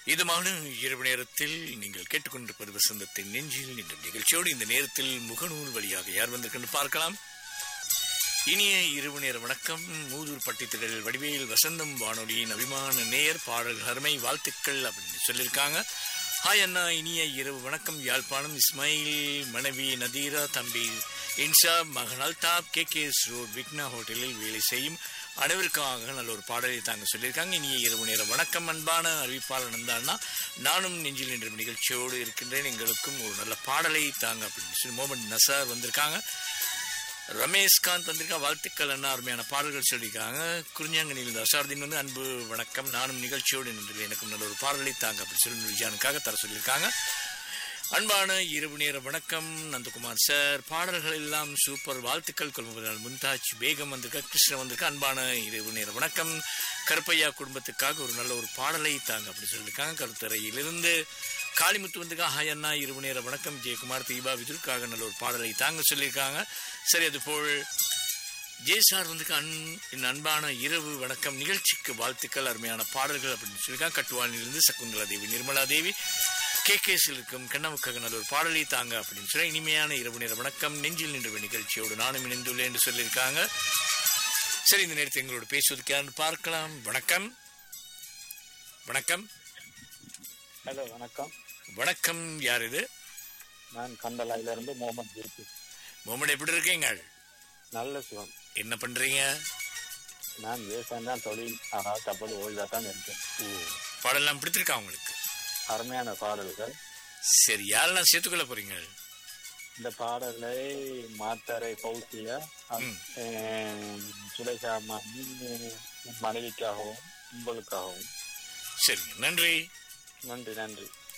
இதமான இரவு நேரத்தில் நீங்கள் கேட்டுக்கொண்டிருப்பது வசந்தத்தின் நெஞ்சில் என்ற நிகழ்ச்சியோடு இந்த நேரத்தில் முகநூல் வழியாக யார் வந்திருக்கன்னு பார்க்கலாம் இனிய இரவு நேர வணக்கம் மூதூர் பட்டித்திடல் வடிவேல் வசந்தம் வானொலியின் அபிமான நேயர் பாடல் அருமை வாழ்த்துக்கள் அப்படின்னு சொல்லியிருக்காங்க ஹாய் அண்ணா இனிய இரவு வணக்கம் யாழ்ப்பாணம் இஸ்மாயில் மனைவி நதீரா தம்பி இன்ஷா மகன் Altaf K K road Vigna ஹோட்டலில் வேலை செய்யும் அனைவருக்காக நல்ல ஒரு பாடலை தாங்க சொல்லியிருக்காங்க இனிய இரவு நேர வணக்கம் அன்பான அறிவிப்பாளர் நந்தாண்ணா நானும் நெஞ்சில் என்ற நிகழ்ச்சியோடு இருக்கின்றேன் எங்களுக்கும் ஒரு நல்ல பாடலை தாங்க அப்படின்னு சொல்லி மோமன் நசார் வந்திருக்காங்க ரமேஷ்காந்த் வந்திருக்கா வாழ்த்துக்கள் அண்ணா அருமையான பாடல்கள் சொல்லியிருக்காங்க குறிஞ்சாங்கனில் அசார்தீன் வந்து அன்பு வணக்கம் நானும் நிகழ்ச்சியோடு நின்று எனக்கும் நல்ல ஒரு பாடலை தாங்க அப்படி சொல்லி விஜயானுக்காக தர சொல்லியிருக்காங்க அன்பான இரவு நேர வணக்கம் நந்தகுமார் சார் பாடல்கள் எல்லாம் சூப்பர் வாழ்த்துக்கள் கொள்முதல் முன்தாஜ் பேகம் வந்திருக்கா கிருஷ்ணன் வந்திருக்கா அன்பான இரவு நேர வணக்கம் கருப்பையா குடும்பத்துக்காக ஒரு நல்ல ஒரு பாடலை தாங்க அப்படி சொல்லியிருக்காங்க கருத்தரையிலிருந்து காளிமுத்து வந்திருக்கா ஹாய் அண்ணா இரவு நேர வணக்கம் ஜெயக்குமார் தீபா விதுருக்காக நல்ல ஒரு பாடலை தாங்க சொல்லியிருக்காங்க சரி அது போல் ஜெய்சார் வந்து அன் என் அன்பான இரவு வணக்கம் நிகழ்ச்சிக்கு வாழ்த்துக்கள் அருமையான பாடல்கள் அப்படின்னு சொல்லியிருக்காங்க கட்டுவானிலிருந்து சகுந்தலா தேவி நிர்மலா தேவி கே கேஸில் இருக்கும் கண்ணமுக்காக நல்ல ஒரு பாடலை தாங்க அப்படின்னு சொல்லி இனிமையான இரவு நேர வணக்கம் நெஞ்சில் நின்ற நிகழ்ச்சியோடு நானும் இணைந்துள்ளேன் என்று சொல்லியிருக்காங்க சரி இந்த நேரத்தில் எங்களோட பேசுவதற்கு யாருன்னு பார்க்கலாம் வணக்கம் வணக்கம் ஹலோ வணக்கம் வணக்கம் யார் இது நான் கண்டலாயில இருந்து முகமது ஜெயிப்பு முகமது எப்படி இருக்கீங்க நல்ல சுகம் என்ன பண்றீங்க நான் விவசாயம் தான் தொழில் ஆனால் தப்பது ஓய்வாக தான் இருக்கேன் ஓ பாடலாம் பிடித்திருக்கா உங்களுக்கு அருமையான பாடல்கள் சரி யாரெல்லாம் சேர்த்துக்கொள்ள போறீங்க இந்த பாடலை மாத்தரை பௌசியா ம். சுலேஷா அம்மானி மனைவிக்காகவும் உங்களுக்காகவும் சரி நன்றி நன்றி நன்றி